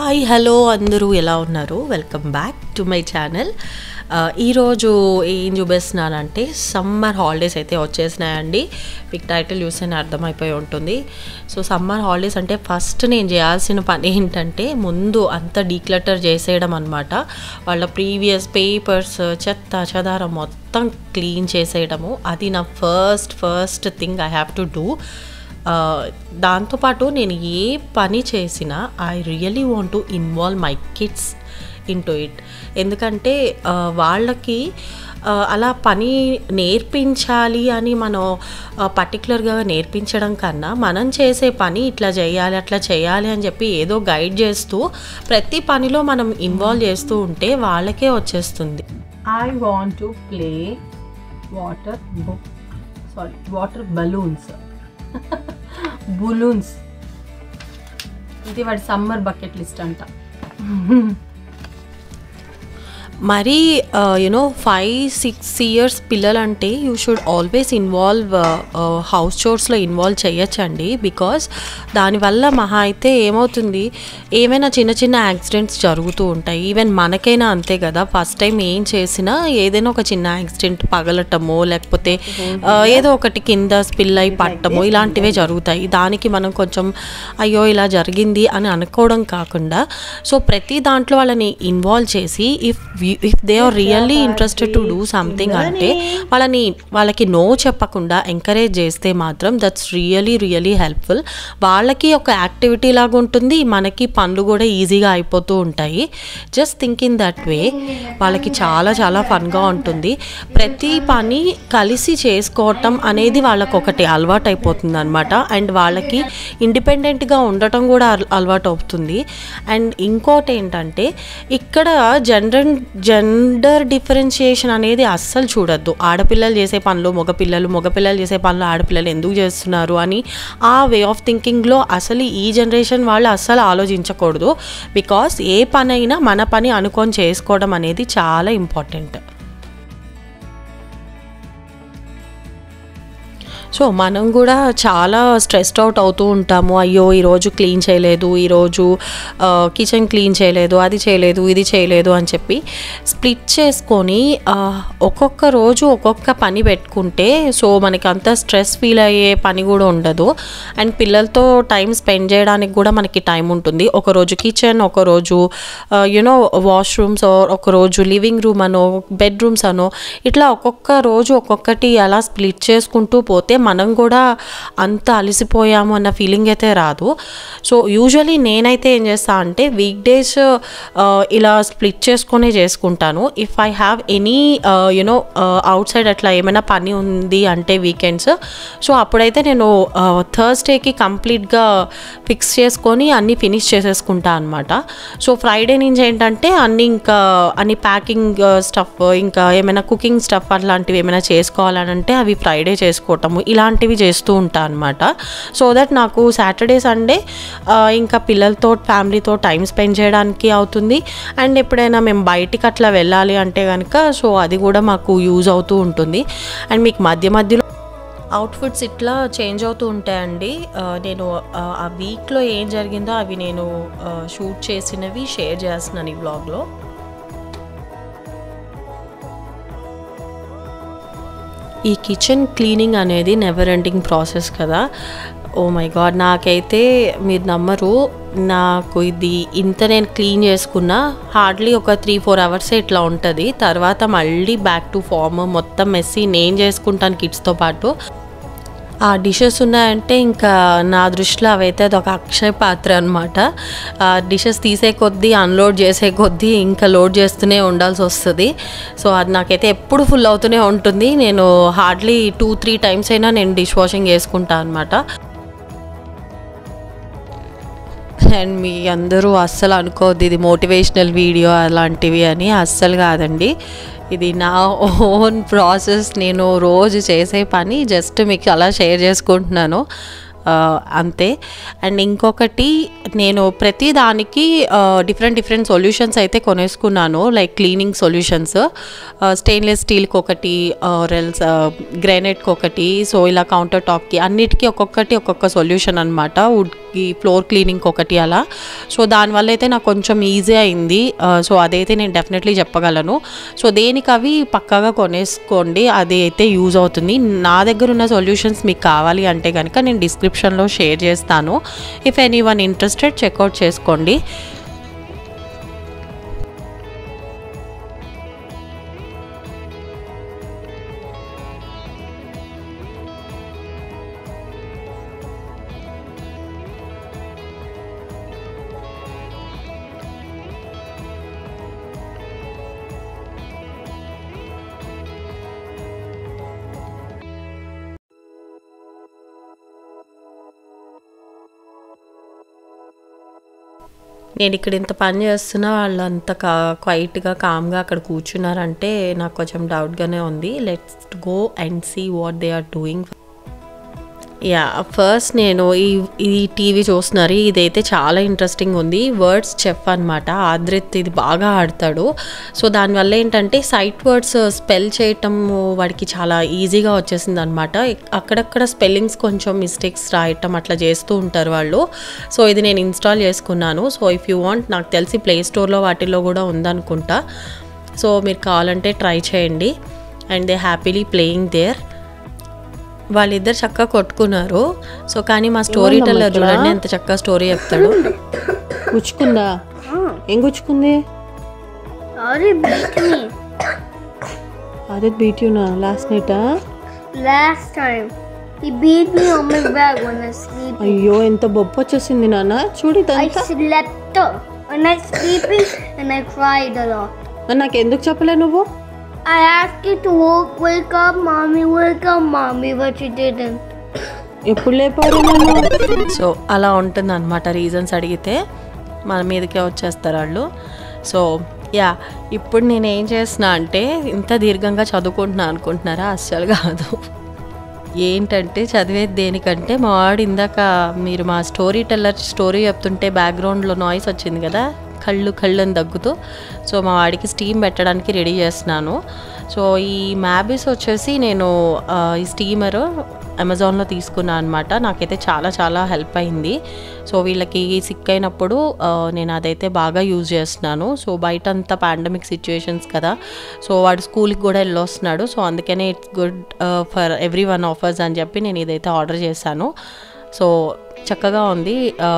Hi hello అందరూ ఎలా ఉన్నారు welcome back to my channel ఈరోజు ఏం చూపిస్తున్నానంటే సమ్మర్ హాలిడేస్ అయితే వచ్చేసినాయండి మీకు టైటిల్ చూస్తేనే అర్థమైపోయి ఉంటుంది సో సమ్మర్ హాలిడేస్ అంటే ఫస్ట్ నేను చేయాల్సిన పని ఏంటంటే ముందు అంత డీక్లటర్ చేసేయడం అనమాట వాళ్ళ ప్రీవియస్ పేపర్స్ చెత్త చెదారం మొత్తం క్లీన్ చేసేయడము అది నా first first thing I have to do దాంతోపాటు నేను ఏ పని చేసినా I really want to involve my kids into it ఎందుకంటే ఆ, వాళ్ళకి ఆ, అలా పని నేర్పించాలి అని మనం పర్టికులర్గా నేర్పించడం కన్నా మనం చేసే పని ఇట్లా చేయాలి అట్లా చేయాలి అని చెప్పి ఏదో గైడ్ చేస్తూ ప్రతి పనిలో మనం ఇన్వాల్వ్ చేస్తూ ఉంటే వాళ్ళకే వచ్చేస్తుంది I want to play water sorry water balloons balloons ఇది వాడి సమ్మర్ బకెట్ లిస్ట్ అంట మరి యునో ఫైవ్ సిక్స్ ఇయర్స్ పిల్లలంటే you should always involve house చోర్స్లో ఇన్వాల్వ్ చేయొచ్చండి బికాస్ దానివల్ల మహా అయితే ఏమవుతుంది ఏమైనా చిన్న చిన్న యాక్సిడెంట్స్ జరుగుతూ ఉంటాయి ఈవెన్ మనకైనా అంతే కదా ఫస్ట్ టైం ఏం చేసినా ఏదైనా ఒక చిన్న యాక్సిడెంట్ పగలటమో లేకపోతే ఆ, ఏదో ఒకటి కింద స్పిల్ అయి పట్టము ఇలాంటివే జరుగుతాయి దానికి మనం కొంచెం అయ్యో ఇలా జరిగింది అని అనుకోవడం కాకుండా సో ప్రతి దాంట్లో వాళ్ళని ఇన్వాల్వ్ చేసి if if they are really interested to do something అంటే వాళ్ళని వాళ్ళకి నో చెప్పకుండా ఎంకరేజ్ చేస్తే మాత్రం దట్స్ రియలీ రియలీ హెల్ప్ఫుల్ వాళ్ళకి ఒక యాక్టివిటీ లాగా ఉంటుంది మనకి పనులు కూడా ఈజీగా అయిపోతూ ఉంటాయి just think in that way వాళ్ళకి చాలా చాలా ఫన్గా ఉంటుంది ప్రతి పని కలిసి చేసుకోవటం అనేది వాళ్ళకి ఒకటి అలవాటు అయిపోతుంది అనమాట అండ్ వాళ్ళకి ఇండిపెండెంట్గా ఉండటం కూడా అల- అలవాటు అవుతుంది అండ్ ఇంకోటి ఏంటంటే ఇక్కడ జనరల్ జెండర్ డిఫరెన్షియేషన్ అనేది అస్సలు చూడొద్దు ఆడపిల్లలు చేసే పనులు మగపిల్లలు మగపిల్లలు చేసే పనులు ఆడపిల్లలు ఎందుకు చేస్తున్నారు అని ఆ వే ఆఫ్ థింకింగ్లో అసలు ఈ జనరేషన్ వాళ్ళు అస్సలు ఆలోచించకూడదు బికాస్ ఏ పనైనా మన పని అనుకొని చేసుకోవడం అనేది చాలా ఇంపార్టెంట్ సో మనం కూడా చాలా స్ట్రెస్డ్ అవుట్ అవుతూ ఉంటాము అయ్యో ఈరోజు క్లీన్ చేయలేదు ఈరోజు కిచెన్ క్లీన్ చేయలేదు అది చేయలేదు ఇది చేయలేదు అని చెప్పి స్ప్లిట్ చేసుకొని ఆ, ఒక్కొక్క రోజు ఒక్కొక్క పని పెట్టుకుంటే సో మనకి అంత స్ట్రెస్ ఫీల్ అయ్యే పని కూడా ఉండదు అండ్ పిల్లలతో టైం స్పెండ్ చేయడానికి కూడా మనకి టైం ఉంటుంది ఒకరోజు కిచెన్ ఒకరోజు యునో వాష్రూమ్స్ ఒకరోజు లివింగ్ రూమ్ అనో బెడ్రూమ్స్ అనో ఇట్లా ఒక్కొక్క రోజు ఒక్కొక్కటి అలా స్ప్లిట్ చేసుకుంటూ పోతే మనం కూడా అంత అలసిపోయాము అన్న ఫీలింగ్ అయితే రాదు సో యూజువలీ నేనైతే ఏం చేస్తా అంటే వీక్ డేస్ ఇలా స్ప్లిట్ చేసుకొని చేసుకుంటాను if I have any you know outside అట్లా ఏమైనా పని ఉంది అంటే వీకెండ్స్ సో అప్పుడైతే నేను థర్స్డేకి కంప్లీట్గా ఫిక్స్ చేసుకొని అన్నీ ఫినిష్ చేసేసుకుంటా అనమాట సో ఫ్రైడే నుంచి ఏంటంటే అన్ని ఇంకా అన్ని ప్యాకింగ్ స్టఫ్ ఇంకా ఏమైనా కుకింగ్ స్టఫ్ అట్లాంటివి ఏమైనా చేసుకోవాలని అంటే అవి ఫ్రైడే చేసుకోవటము ఇలాంటివి చేస్తూ ఉంటా అనమాట సో దట్ నాకు సాటర్డే సండే ఇంకా పిల్లలతో ఫ్యామిలీతో టైం స్పెండ్ చేయడానికి అవుతుంది అండ్ ఎప్పుడైనా మేము బయటికి అట్లా వెళ్ళాలి అంటే కనుక సో అది కూడా మాకు యూజ్ అవుతూ ఉంటుంది అండ్ మీకు మధ్య మధ్యలో అవుట్ఫిట్స్ ఇట్లా చేంజ్ అవుతూ ఉంటాయండి ఆ, నేను ఆ, ఆ వీక్లో ఏం జరిగిందో అవి నేను షూట్ చేసినవి షేర్ చేస్తున్నాను ఈ బ్లాగ్లో ఈ కిచెన్ క్లీనింగ్ అనేది నెవర్ ఎండింగ్ ప్రాసెస్ కదా ఓ మై గాడ్ నాకైతే మీరు నమ్మరు నాకు ఇది ఇంత నేను క్లీన్ చేసుకున్నా హార్డ్లీ ఒక త్రీ ఫోర్ అవర్సే ఇట్లా ఉంటుంది తర్వాత మళ్ళీ బ్యాక్ టు ఫామ్ మొత్తం మెస్సి నేను చేసుకుంటాను కిడ్స్తో పాటు ఆ డిషెస్ ఉన్నాయంటే ఇంకా నా దృష్టిలో అవైతే అది ఒక అక్షయ పాత్ర అనమాట ఆ డిషెస్ తీసే కొద్దీ అన్లోడ్ చేసే కొద్దీ ఇంకా లోడ్ చేస్తూనే ఉండాల్సి వస్తుంది సో అది నాకైతే ఎప్పుడు ఫుల్ అవుతూనే ఉంటుంది నేను హార్డ్లీ టూ త్రీ టైమ్స్ అయినా నేను డిష్ వాషింగ్ చేసుకుంటా అనమాట అండ్ మీ అందరూ అస్సలు అనుకోవద్దు ఇది మోటివేషనల్ వీడియో అలాంటివి అని అస్సలు కాదండి ఇది నా ఓన్ ప్రాసెస్ నేను రోజు చేసే పని జస్ట్ మీకు అలా షేర్ చేసుకుంటున్నాను ఆ, అంతే అండ్ ఇంకొకటి నేను ప్రతి దానికి డిఫరెంట్ డిఫరెంట్ సొల్యూషన్స్ అయితే కొనేసుకున్నాను లైక్ క్లీనింగ్ సొల్యూషన్స్ స్టెయిన్లెస్ స్టీల్కి ఒకటి రెల్స్ గ్రానైట్కి ఒకటి సో ఇలా కౌంటర్ టాప్కి అన్నిటికీ ఒక్కొక్కటి ఒక్కొక్క సొల్యూషన్ అనమాట వుడ్ ఈ ఫ్లోర్ క్లీనింగ్ ఒకటి అలా సో దానివల్ల అయితే నాకు కొంచెం ఈజీ అయింది ఆ, సో అదైతే నేను డెఫినెట్లీ చెప్పగలను సో దేనికి అవి పక్కాగా కొనేసుకోండి అది అయితే యూజ్ అవుతుంది నా దగ్గర ఉన్న సొల్యూషన్స్ మీకు కావాలి అంటే కనుక నేను డిస్క్రిప్షన్లో షేర్ చేస్తాను if any one interested check out చేసుకోండి నేను ఇక్కడ ఇంత పని చేస్తున్నా వాళ్ళు అంత కా క్వైట్గా కామ్గా అక్కడ కూర్చున్నారంటే నాకు కొంచెం డౌట్గానే ఉంది let's go and see what they are doing yeah first నేను ఈ ఈ టీవీ చూస్తున్నారు ఇదైతే చాలా ఇంట్రెస్టింగ్ ఉంది వర్డ్స్ చెఫ్ అనమాట ఆద్రిత్ ఇది బాగా ఆడతాడు సో దానివల్ల ఏంటంటే సైట్ వర్డ్స్ స్పెల్ చేయటం వాడికి చాలా ఈజీగా వచ్చేసింది అనమాట అక్కడక్కడ స్పెల్లింగ్స్ కొంచెం మిస్టేక్స్ రాయటం అట్లా చేస్తూ ఉంటారు వాళ్ళు సో ఇది నేను ఇన్స్టాల్ చేసుకున్నాను సో ఇఫ్ యూ వాంట్ నాకు తెలిసి ప్లే స్టోర్లో వాటిల్లో కూడా ఉందనుకుంటా సో మీరు కావాలంటే ట్రై చేయండి and they happily playing there వాళ్ళిద్దరు చక్కగా కొట్టుకున్నారు సో కానీ మా స్టోరీ టెల్లర్ చూడండి ఎంత చక్కగా స్టోరీ చెప్తాడు గుచ్చుకుందా ఏం గుచ్చుకుంది Already beat me అదే బీట్యూనా లాస్ట్ నైటా last time. He beat me on my back when I sleep. అయ్యో ఎంత బొప్పు వచ్చేసింది నాన్న చూడు I ఇదంతా slept up when I sleeping and I cried a lot. మరి నాకు ఎందుకు చెప్పలే నువ్వు I asked you to wake, wake up, mommy, wake up, mommy, but you didn't. ఎప్పుడు లేపారు నన్ను సో అలా ఉంటుంది అనమాట రీజన్స్ అడిగితే మన మీదకే వచ్చేస్తారు వాళ్ళు సో యా ఇప్పుడు నేను ఏం చేస్తున్నా అంటే ఇంత దీర్ఘంగా చదువుకుంటున్నా అనుకుంటున్నారా అస్సలు కాదు ఏంటంటే చదివేది దేనికంటే మా వాడు ఇందాక మీరు మా స్టోరీ టెల్లర్ స్టోరీ చెప్తుంటే బ్యాక్గ్రౌండ్లో నాయిస్ వచ్చింది కదా కళ్ళు కళ్ళు అని దగ్గుతూ సో మా వాడికి స్టీమ్ పెట్టడానికి రెడీ చేస్తున్నాను సో ఈ మ్యాబిస్ వచ్చేసి నేను ఆ, ఈ స్టీమర్ అమెజాన్లో తీసుకున్నాను అనమాట నాకైతే చాలా చాలా హెల్ప్ అయింది సో వీళ్ళకి సిక్ అయినప్పుడు ఆ, నేను అదైతే బాగా యూజ్ చేస్తున్నాను సో బయట అంతా పాండమిక్ సిచ్యువేషన్స్ కదా సో వాడు స్కూల్కి కూడా వెళ్ళొస్తున్నాడు సో అందుకనే it's good for everyone offers అని చెప్పి నేను ఇదైతే ఆర్డర్ చేశాను సో చక్కగా ఉంది ఆ,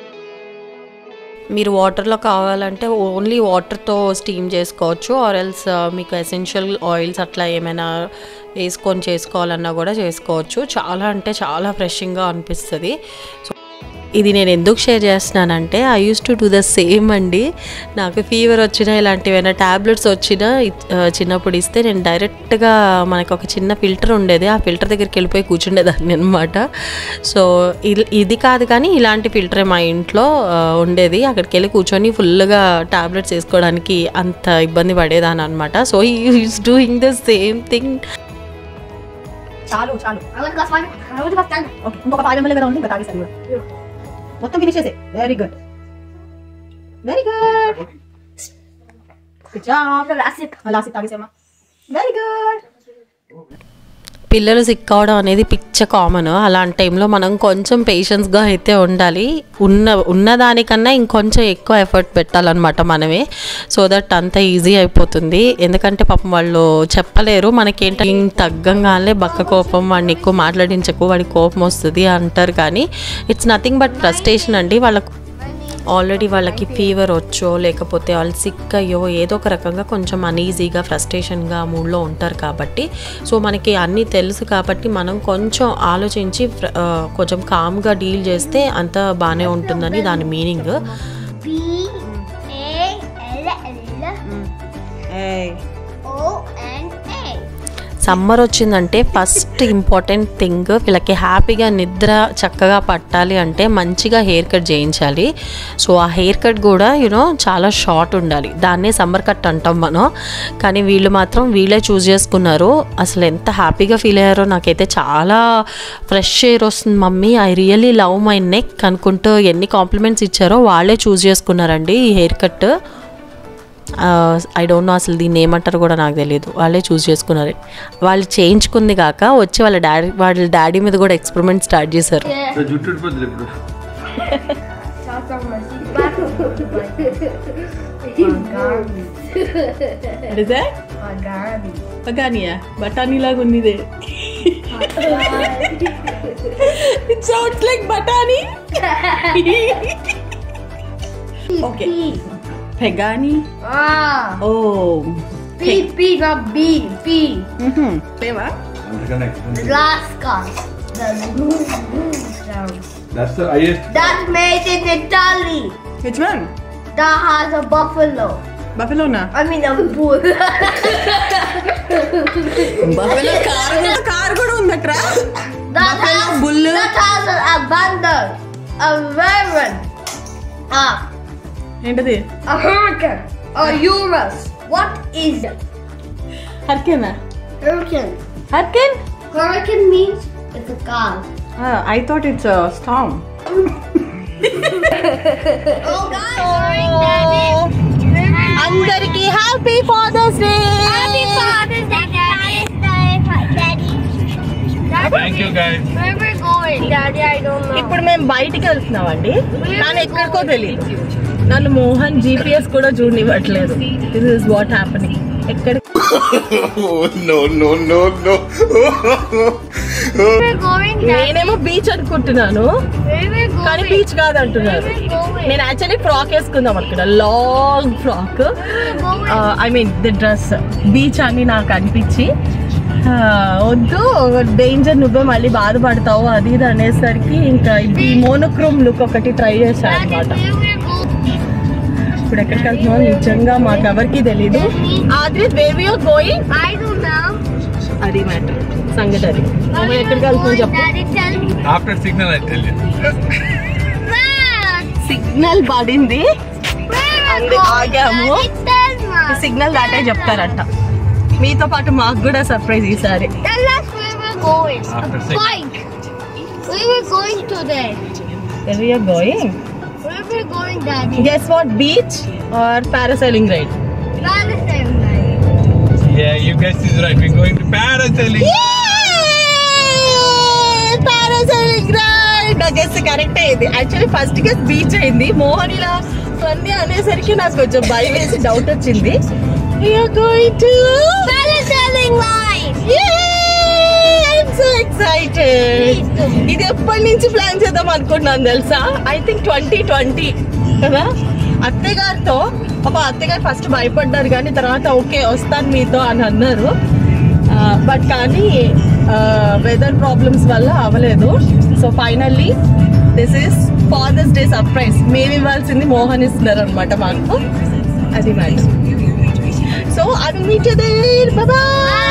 మీరు వాటర్లో కావాలంటే ఓన్లీ వాటర్తో స్టీమ్ చేసుకోవచ్చు ఆర్ ఎల్స్ మీకు ఎసెన్షియల్ ఆయిల్స్ అట్లా ఏమైనా వేసుకొని చేసుకోవాలన్నా కూడా చేసుకోవచ్చు చాలా అంటే చాలా ఫ్రెషింగ్గా అనిపిస్తుంది సో ఇది నేను ఎందుకు షేర్ చేస్తున్నానంటే I use to do the same అండి నాకు ఫీవర్ వచ్చినా ఇలాంటివైనా ట్యాబ్లెట్స్ వచ్చినా ఇ- ఆ, చిన్నప్పుడు ఇస్తే నేను డైరెక్ట్గా మనకు ఒక చిన్న ఫిల్టర్ ఉండేది ఆ ఫిల్టర్ దగ్గరికి వెళ్ళిపోయి కూర్చుండేదాన్ని అనమాట సో ఇది ఇది కాదు కానీ ఇలాంటి ఫిల్టరే మా ఇంట్లో ఆ, ఉండేది అక్కడికి వెళ్ళి కూర్చొని ఫుల్గా ట్యాబ్లెట్స్ వేసుకోవడానికి అంత ఇబ్బంది పడేదాన్ని అనమాట so is doing the same thing చాలు చాలు I was got five. I was got ten. Okay ఇంకొక ఫైవ్ ఎంఎల్ కదా ఉంది ఇంకా తాగేసాను కూడా మొత్తం ఫినిష్ చేసే very good very good good job Classic. Last తాగేసామా వెరీ గుడ్ పిల్లలు సిక్ అవడం అనేది పిచ్చ కామన్ అలాంటి టైంలో మనం కొంచెం పేషెన్స్గా అయితే ఉండాలి ఉన్న ఉన్నదానికన్నా ఇంకొంచెం ఎక్కువ ఎఫర్ట్ పెట్టాలన్నమాట మనమే సో దట్ అంత ఈజీ అయిపోతుంది ఎందుకంటే పాపం వాళ్ళు చెప్పలేరు మనకేంటి తగ్గంగానే బక్క కోపం వాడిని ఎక్కువ మాట్లాడించకు వాడి కోపం వస్తుంది అంటారు కానీ ఇట్స్ నథింగ్ బట్ ఫ్రస్ట్రేషన్ అండి వాళ్ళకు ఆల్రెడీ వాళ్ళకి ఫీవర్ వచ్చో లేకపోతే వాళ్ళు సిక్ అయ్యో ఏదో ఒక రకంగా కొంచెం అనీజీగా ఫ్రస్ట్రేషన్గా మూడ్లో ఉంటారు కాబట్టి సో మనకి అన్నీ తెలుసు కాబట్టి మనం కొంచెం ఆలోచించి ఫ్ర- ఆ, కొంచెం కామ్గా డీల్ చేస్తే అంత బాగానే ఉంటుందని దాని meaning B A L L O N A. Summer వచ్చిందంటే ఫస్ట్ ఇంపార్టెంట్ థింగ్ వీళ్ళకి హ్యాపీగా నిద్ర చక్కగా పట్టాలి అంటే మంచిగా హెయిర్ కట్ చేయించాలి సో ఆ హెయిర్ కట్ కూడా యూనో చాలా షార్ట్ ఉండాలి దాన్నే సమ్మర్ కట్ అంటాం మనం కానీ వీళ్ళు మాత్రం వీళ్ళే చూస్ చేసుకున్నారు అసలు ఎంత హ్యాపీగా ఫీల్ అయ్యారో నాకైతే చాలా ఫ్రెష్ ఎయిర్ వస్తుంది mummy I really love my neck అనుకుంటూ ఎన్ని కాంప్లిమెంట్స్ ఇచ్చారో వాళ్ళే చూస్ చేసుకున్నారండి ఈ hair cut I don't know అసలు దీన్ని ఏమంటారు కూడా నాకు తెలియదు వాళ్ళే చూస్ చేసుకున్నారు వాళ్ళు చేయించుకుంది కాక వచ్చి వాళ్ళ డాడీ వాళ్ళ డాడీ మీద కూడా ఎక్స్పెరిమెంట్ స్టార్ట్ చేశారు Yeah. జుట్టు ఊడిపోద్ది ఇప్పుడు That's on my seat. Back Pagani. Pagani. పగానియా బఠానీ లాగా ఉంది ఇదే ఇట్ సౌండ్స్ లైక్ బఠానీ ఓకే పెగాని Ah. Oh B, B, not B. B. లేవా అందుకనే Alaska. The boom, boom sound. That's the highest That's made in Italy. Which one That has a buffalo. బఫెలోనా I mean a bull. Buffalo car car కూడా ఉందట్రా that Buffalo, has, bull. That has a, a bandit. A raven. Ah. ఏంటది A hurricane. A Urus. What is it? హర్కేనా Hurricane. Hurricane Hurricane means it's a car. I thought it's storm Oh, guys. అందరికి happy Father's Day Happy Father's Day, Daddy. Thank you guys Where we're going, Daddy, I don't know. ఇప్పుడు మేము బయటికి వెళ్తున్నామండి నన్ను ఎక్కడికో తెలియదు నన్ను మోహన్ జీపీఎస్ కూడా చూడనివ్వట్లేదు దిస్ ఇస్ వాట్ హ్యాపెనింగ్ ఎక్కడ no no no no Where we're going, Daddy. నేనేమో బీచ్ అనుకుంటున్నాను Where we're going. కానీ బీచ్ కాదు అంటున్నారు నేను యాక్చువల్లీ ఫ్రాక్ వేసుకుందాం అనుకున్నా long frock I mean the dress beach అని నాకు అనిపించి ఆ, వద్దు డేంజర్ నువ్వే మళ్ళీ బాధపడతావు అది ఇది అనేసరికి ఇంకా ఈ మోనోక్రోమ్ లుక్ ఒకటి ట్రై చేశాను Daddy, అనమాట where we're going. ఇప్పుడు ఎక్కడికి వెళ్తున్నామో నిజంగా మాకు ఎవరికి తెలీదు ఆద్రి where you going I don't know. అది మ్యాటర్ సంగతి అది మనం ఎక్కడికి వెళ్తున్నాం చెప్పు Daddy, tell me. After signal I tell you Where? Signal పడింది Where we're అంది going, ఆగాము. Daddy, tell me. సిగ్నల్ దాటే చెప్తారంట మీతో పాటు మాకు కూడా సర్ప్రైజ్ ఈసారి Tell us where we're going. After A six. bike. Where we're going today. Going Where we're going, Daddy. Guess what beach or parasailing ride Palestine, Daddy. Yeah, you guys is right. We're going to parasailing. Parasailing ride నా guess correct అయింది actually first guess beach అయింది మోహన్ ఇలా funny అనేసరికి నాకు కొంచెం భయం వేసి doubt వచ్చింది going to Parasailing line. So excited ఇది ఎప్పటి నుంచి ప్లాన్ చేద్దాం అనుకుంటున్నాను తెలుసా ఐ థింక్ ట్వంటీ ట్వంటీ కదా అత్తయ్య గారితో ఒక అత్తయ్య గారు ఫస్ట్ భయపడ్డారు కానీ తర్వాత ఓకే వస్తాను మీతో అని అన్నారు బట్ కానీ వెదర్ ప్రాబ్లమ్స్ వల్ల అవ్వలేదు so finally this is Father's Day surprise మేము ఇవ్వాల్సింది మోహన్ ఇస్తున్నారు అనమాట మాకు అది మ్యాటర్ సో అది మీట్ బాయ్